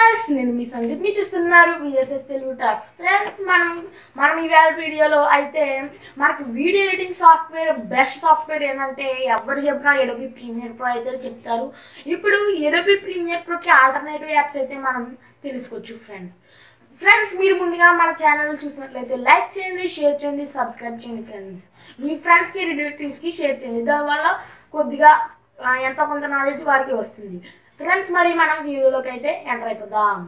guys నేను మీ సందీప్ మీ చూస్తున్నారు VSS Telugu talks friends మనం మనం ఇవాళ వీడియోలో అయితే మనకి video editing software best software ఏంటంటే ఎవరు చెప్పినా ఎడోబి ప్రీమియర్ ప్రో అయితే చెప్తారు ఇప్పుడు ఎడోబి ప్రీమియర్ ప్రోకి ఆల్టర్నేటివ్ యాప్స్ అయితే మనం తెలుసుకోవచ్చు ఫ్రెండ్స్ ఫ్రెండ్స్ మీరు ముందుగా మన ఛానల్ చూసినట్లయితే లైక్ చేయండి షేర్ చేయండి సబ్స్క్రైబ్ చేయండి ఫ్రెండ్స్ మీ ఫ్రెండ్స్కి రిలేటివ్స్కి షేర్ చేయండి దానివల్ల కొద్దిగా ఆ, ఎంతో కొంత నాలెడ్జ్ వారికి వస్తుంది ఫ్రెండ్స్ మరి మనం వీడియోలోకి అయితే ఎంటర్ అయిపోదాం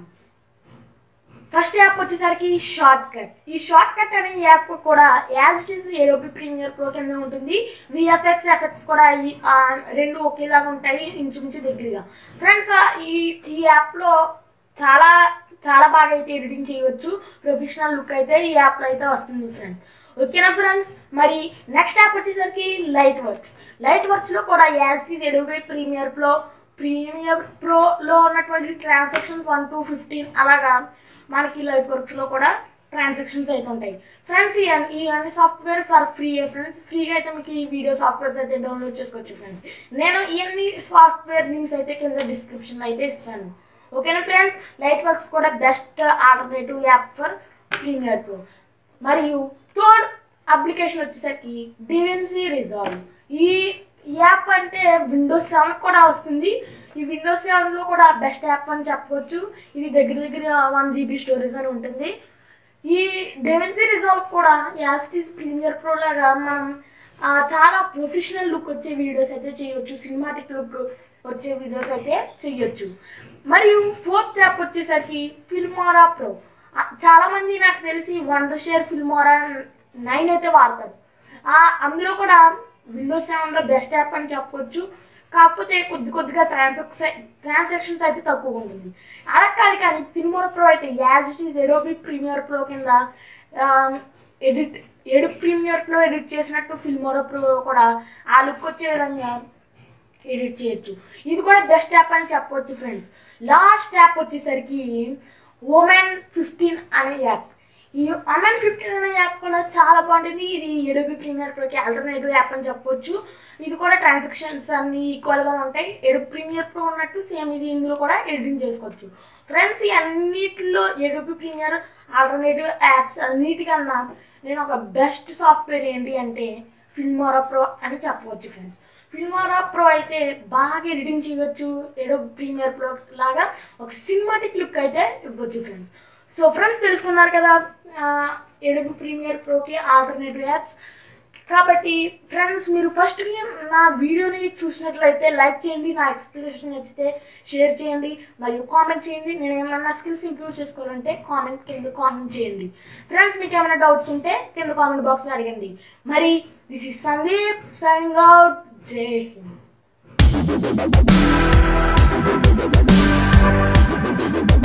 ఫస్ట్ యాప్ వచ్చేసరికి షార్ట్ కట్ ఈ షార్ట్ కట్ అనే యాప్ కూడా as it is Adobe Premiere Pro కింద ఉంటుంది విఎఫ్ఎక్స్ ఎఫెక్ట్స్ కూడా ఈ ఆ, రెండు ఒకేలాగా ఉంటాయి ఇంచుమించు దగ్గరగా ఫ్రెండ్స్ ఈ ఈ యాప్లో చాలా చాలా బాగా అయితే ఎడిటింగ్ చేయవచ్చు ప్రొఫెషనల్ లుక్ అయితే ఈ యాప్లో అయితే వస్తుంది ఫ్రెండ్స్ ఓకేనా ఫ్రెండ్స్ మరి నెక్స్ట్ యాప్ వచ్చేసరికి లైట్ వర్క్స్ లైట్ వర్క్స్లో కూడా as it is Adobe Premiere Pro Premiere ప్రోలో ఉన్నటువంటి ట్రాన్సాక్షన్ వన్ టు ఫిఫ్టీన్ అలాగా మనకి లైట్ వర్క్స్లో కూడా ట్రాన్సాక్షన్స్ అయితే ఉంటాయి ఫ్రెండ్స్ ఈ అన్ని- ఈ అన్ని సాఫ్ట్వేర్ ఫర్ ఫ్రీ ఫ్రెండ్స్ ఫ్రీగా అయితే మీకు ఈ వీడియో సాఫ్ట్వేర్స్ అయితే డౌన్లోడ్ చేసుకోవచ్చు ఫ్రెండ్స్ నేను ఈ అన్ని సాఫ్ట్వేర్ లింక్స్ అయితే కింద డిస్క్రిప్షన్ అయితే ఇస్తాను ఓకేనా ఫ్రెండ్స్ లైట్ వర్క్స్ కూడా best alternative app for Premiere Pro మరియు థర్డ్ అప్లికేషన్ వచ్చేసరికి డివెన్సీ రిజాల్వ్ ఈ యాప్ అంటే విండోస్ సెవెన్ కూడా వస్తుంది ఈ విండోస్ సెవెన్లో కూడా బెస్ట్ యాప్ అని చెప్పవచ్చు ఇది దగ్గర దగ్గర వన్ జీబీ స్టోరేజ్ అని ఉంటుంది ఈ డెవెన్సీ రిజాల్వ్ కూడా యాస్టిస్ ప్రీమియర్ ప్రో లాగా మనం ఆ, చాలా ప్రొఫెషనల్ లుక్ వచ్చే వీడియోస్ అయితే చేయొచ్చు సినిమాటిక్ లుక్ వచ్చే వీడియోస్ అయితే చేయొచ్చు మరియు ఫోర్త్ యాప్ వచ్చేసరికి ఫిల్మోరా ప్రో ఆ, చాలా మంది నాకు తెలిసి వండర్ షేర్ ఫిల్మోరా నైన్ అయితే వాడతారు ఆ, అందులో కూడా విండోస్ సెవెన్లో బెస్ట్ యాప్ అని చెప్పొచ్చు కాకపోతే కొద్ది కొద్దిగా ట్రాన్సాక్షన్ ట్రాన్సాక్షన్స్ అయితే తక్కువ ఉంటుంది అలా కాదు కానీ ఫిల్మోరా ప్రో అయితే as it is Adobe Premiere Pro కింద edit Adobe Premiere Pro edit చేసినట్టు ఫిల్మోరా ప్రో కూడా ఆ లుక్ వచ్చే విధంగా ఎడిట్ చేయొచ్చు ఇది కూడా బెస్ట్ యాప్ అని చెప్పవచ్చు ఫ్రెండ్స్ లాస్ట్ యాప్ వచ్చేసరికి ఓమెన్ ఫిఫ్టీన్ అనే యాప్ ఈ ఓమెన్ ఫిఫ్టీన్ అనే యాప్ కూడా చాలా బాగుంటుంది ఇది ఎడోబి ప్రీమియర్ ప్రోకి ఆల్టర్నేటివ్ యాప్ అని చెప్పొచ్చు ఇది కూడా ట్రాన్సాక్షన్స్ అన్ని ఈక్వల్గా ఉంటాయి ఎడు ప్రీమియర్ ప్రో ఉన్నట్టు సేమ్ ఇది ఇందులో కూడా ఎడిటింగ్ చేసుకోవచ్చు ఫ్రెండ్స్ ఈ అన్నిటిలో ఎడోబి ప్రీమియర్ ఆల్టర్నేటివ్ యాప్స్ అన్నిటికన్నా నేను ఒక బెస్ట్ సాఫ్ట్వేర్ ఏంటి అంటే ఫిల్మోరా ప్రో అని చెప్పవచ్చు ఫ్రెండ్స్ ఫిల్మోరా ప్రో అయితే బాగా ఎడిటింగ్ చేయవచ్చు ఏడో ప్రీమియర్ ప్రో లాగా ఒక సినిమాటిక్ లుక్ అయితే ఇవ్వచ్చు ఫ్రెండ్స్ సో ఫ్రెండ్స్ తెలుసుకున్నారు కదా ఏడుపు ప్రీమియర్ ప్రోకి ఆల్టర్నేటివ్ యాప్స్ కాబట్టి ఫ్రెండ్స్ మీరు ఫస్ట్ నా వీడియోని చూసినట్లయితే లైక్ చేయండి నా ఎక్స్ప్లెనేషన్ నచ్చితే షేర్ చేయండి మరియు కామెంట్ చేయండి నేను ఏమైనా స్కిల్స్ ఇంప్రూవ్ చేసుకోవాలంటే కామెంట్ కింద కామెంట్ చేయండి ఫ్రెండ్స్ మీకు ఏమైనా డౌట్స్ ఉంటే కింద కామెంట్ బాక్స్లో అడగండి మరి this is Sandeep signing out Jai Hind